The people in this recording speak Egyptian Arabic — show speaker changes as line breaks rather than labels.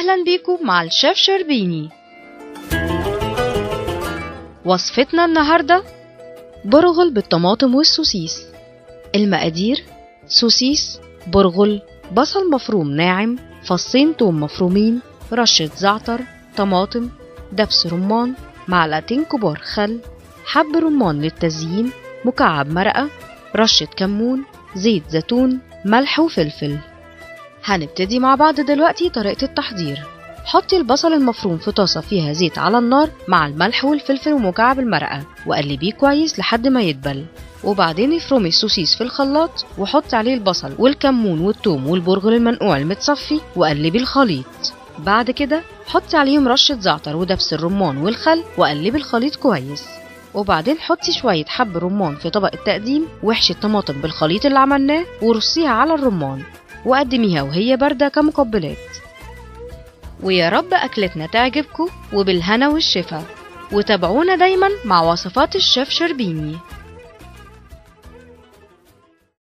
أهلا بيكم مع الشيف شربيني وصفتنا النهاردة برغل بالطماطم والسوسيس المقادير سوسيس برغل بصل مفروم ناعم فصين توم مفرومين رشة زعتر طماطم دبس رمان معلقتين كبار خل حب رمان للتزيين مكعب مرقة رشة كمون زيت زيتون ملح وفلفل هنبتدي مع بعض دلوقتي طريقة التحضير حطي البصل المفروم في طاسة فيها زيت على النار مع الملح والفلفل ومكعب المرقة وقلبيه كويس لحد ما يدبل وبعدين افرمي السوسيس في الخلاط وحطي عليه البصل والكمون والثوم والبرغل المنقوع المتصفي وقلبي الخليط بعد كده حطي عليهم رشة زعتر ودبس الرمان والخل وقلبي الخليط كويس وبعدين حطي شوية حب رمان في طبق التقديم واحشي الطماطم بالخليط اللي عملناه ورصيها على الرمان وقدميها وهي باردة كمقبلات ويا رب أكلتنا تعجبكم وبالهنا والشفا وتابعونا دايما مع وصفات الشيف شربيني